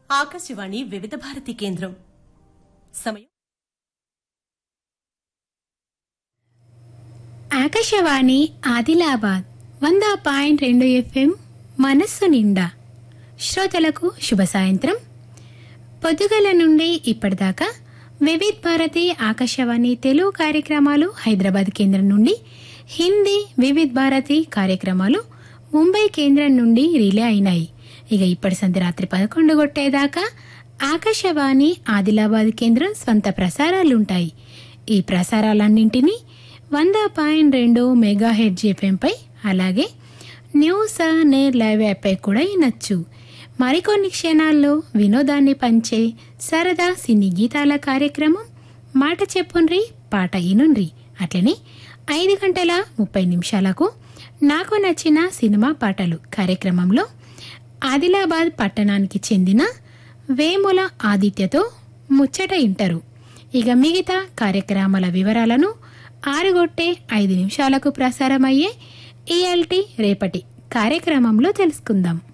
ఆకాశవాణి వివిధ భారతి కేంద్రం సమయం ఆకాశవాణి ఆదిలాబాద్ వంద పాయింట్ రెండు ఎఫ్ఎం మనస్సు నిండా శ్రోతలకు శుభ సాయంత్రం పొద్దుగల నుండి ఇప్పటిదాకా వివిధ్ భారతి ఆకాశవాణి తెలుగు కార్యక్రమాలు హైదరాబాద్ కేంద్రం నుండి హిందీ వివిధ్ భారతి కార్యక్రమాలు ముంబై కేంద్రం నుండి రిలే అయినాయి ఇక ఇప్పటి సంధి రాత్రి పదకొండు కొట్టేదాకా ఆకాశవాణి ఆదిలాబాద్ కేంద్రం స్వంత ప్రసారాలుంటాయి ఈ ప్రసారాలన్నింటినీ వంద పాయింట్ రెండు మెగా హెడ్ జీఎఫ్ఎంపై అలాగే న్యూస్ నేర్ లైవ్ యాప్పై కూడా వినొచ్చు మరికొన్ని క్షణాల్లో వినోదాన్ని పంచే సరదా సినీ గీతాల కార్యక్రమం మాట చెప్పుండ్రి పాట ఇనుండ్రి అట్లనే ఐదు గంటల ముప్పై నిమిషాలకు నాకు నచ్చిన సినిమా పాటలు కార్యక్రమంలో ఆదిలాబాద్ పట్టణానికి చెందిన వేముల ఆదిత్యతో ముచ్చట ఇంటరు ఇక మిగతా కార్యక్రమాల వివరాలను ఆరుగొట్టే ఐదు నిమిషాలకు ప్రసారమయ్యే ఈఎల్టీ రేపటి కార్యక్రమంలో తెలుసుకుందాం